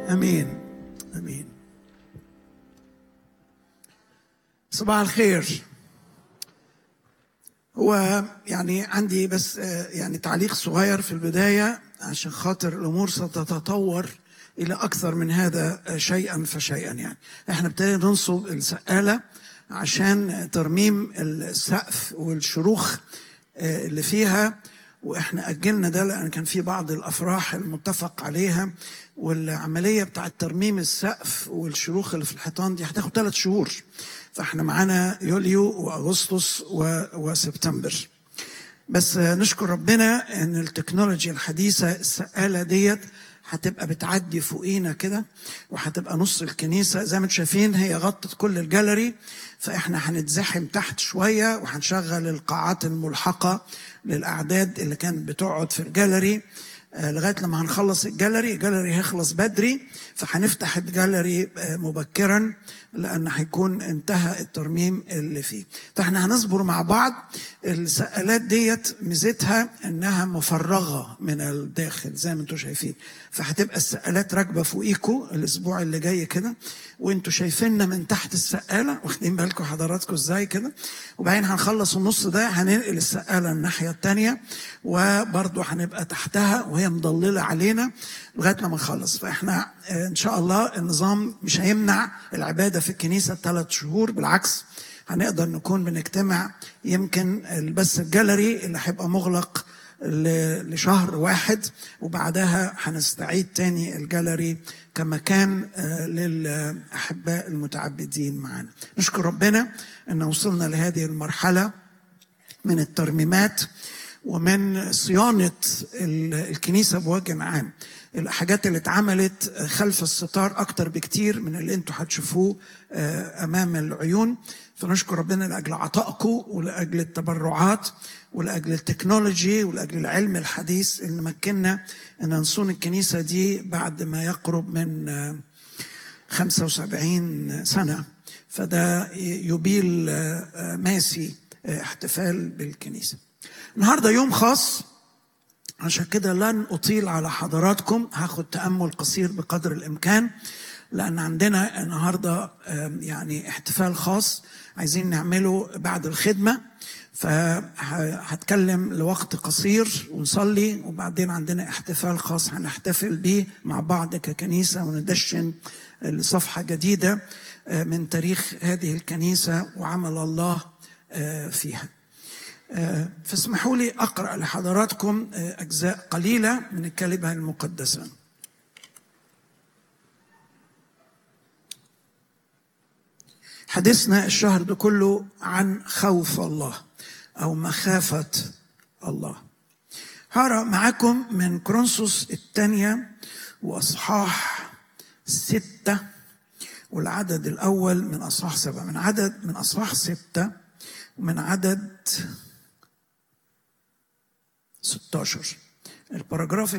امين امين صباح الخير هو يعني عندي بس آه، يعني تعليق صغير في البدايه عشان خاطر الامور ستتطور الى اكثر من هذا آه، شيئا فشيئا يعني احنا ابتدينا ننصب السقاله عشان ترميم السقف والشروخ آه، اللي فيها واحنا اجلنا ده لان كان في بعض الافراح المتفق عليها والعمليه بتاعه ترميم السقف والشروخ اللي في الحيطان دي هتاخد ثلاث شهور فاحنا معانا يوليو واغسطس و- وسبتمبر بس نشكر ربنا ان التكنولوجيا الحديثه السقاله ديت هتبقى بتعدي فوقينا كده وهتبقى نص الكنيسه زي ما انتم شايفين هي غطت كل الجاليري فاحنا هنتزحم تحت شويه وهنشغل القاعات الملحقه للاعداد اللي كانت بتقعد في الجاليري آه، لغايه لما هنخلص الجاليري الجاليري هيخلص بدري فهنفتح الجاليري آه، مبكرا لان هيكون انتهى الترميم اللي فيه فاحنا هنصبر مع بعض السقالات ديت ميزتها انها مفرغه من الداخل زي ما انتم شايفين فهتبقى السقالات راكبه فوقيكوا الاسبوع اللي جاي كده وانتوا شايفيننا من تحت السقاله واخدين بالكم حضراتكم ازاي كده وبعدين هنخلص النص ده هننقل السقاله الناحيه الثانيه وبرضه هنبقى تحتها وهي مضلله علينا لغايه لما نخلص فاحنا آه، ان شاء الله النظام مش هيمنع العباده في الكنيسه ثلاث شهور بالعكس هنقدر نكون بنجتمع يمكن بس الجاليري اللي هيبقى مغلق ل- لشهر واحد وبعدها هنستعيد تاني الجاليري كمكان آه، للأحباء المتعبدين معنا نشكر ربنا أن وصلنا لهذه المرحلة من الترميمات ومن صيانة ال- الكنيسة بوجه عام الحاجات اللي اتعملت خلف الستار أكتر بكتير من اللي انتوا هتشوفوه آه، أمام العيون فنشكر ربنا لأجل عطائكم ولأجل التبرعات ولأجل التكنولوجي ولأجل العلم الحديث اللي مكننا أن نصون الكنيسة دي بعد ما يقرب من آه، 75 سنة فده يبيل آه، آه، ماسي آه، احتفال بالكنيسة النهاردة يوم خاص عشان كده لن أطيل على حضراتكم هاخد تأمل قصير بقدر الإمكان لأن عندنا النهاردة آم، يعني احتفال خاص عايزين نعمله بعد الخدمة فهتكلم لوقت قصير ونصلي وبعدين عندنا احتفال خاص هنحتفل بيه مع بعض ككنيسة وندشن لصفحة جديدة آه، من تاريخ هذه الكنيسة وعمل الله آه، فيها آه، فاسمحوا لي أقرأ لحضراتكم آه، أجزاء قليلة من الكلمة المقدسة حديثنا الشهر ده كله عن خوف الله أو مخافة الله هقرأ معاكم من كرونسوس الثانية وأصحاح ستة والعدد الأول من أصحاح سبعة من عدد من أصحاح ستة ومن عدد 16 الباراجراف